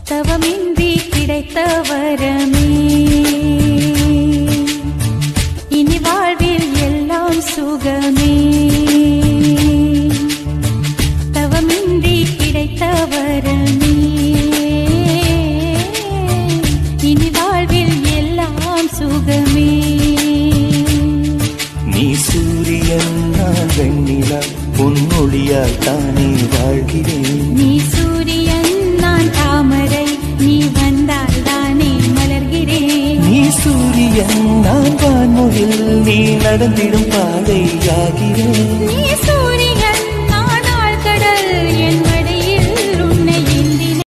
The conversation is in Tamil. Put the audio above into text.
தவமின்றி கிடைத்த வரமே இனி வாழ்வில் எல்லாம் சுகமே தவமின்றி கிடைத்த வரமே இனி வாழ்வில் எல்லாம் சுகமே நீ சூரியன் நான் வெண்ணிலா பொன்னொழியால் தானே வாழ்கிறேன் நீ சூரியன் நான் தாமரை நீ வந்தால் தானே மலர்கிறேன் நீ சூரியன் நான் வான்மொழில் நீ நடந்திடும் பாதையாகிறேன் நீ சூரியன்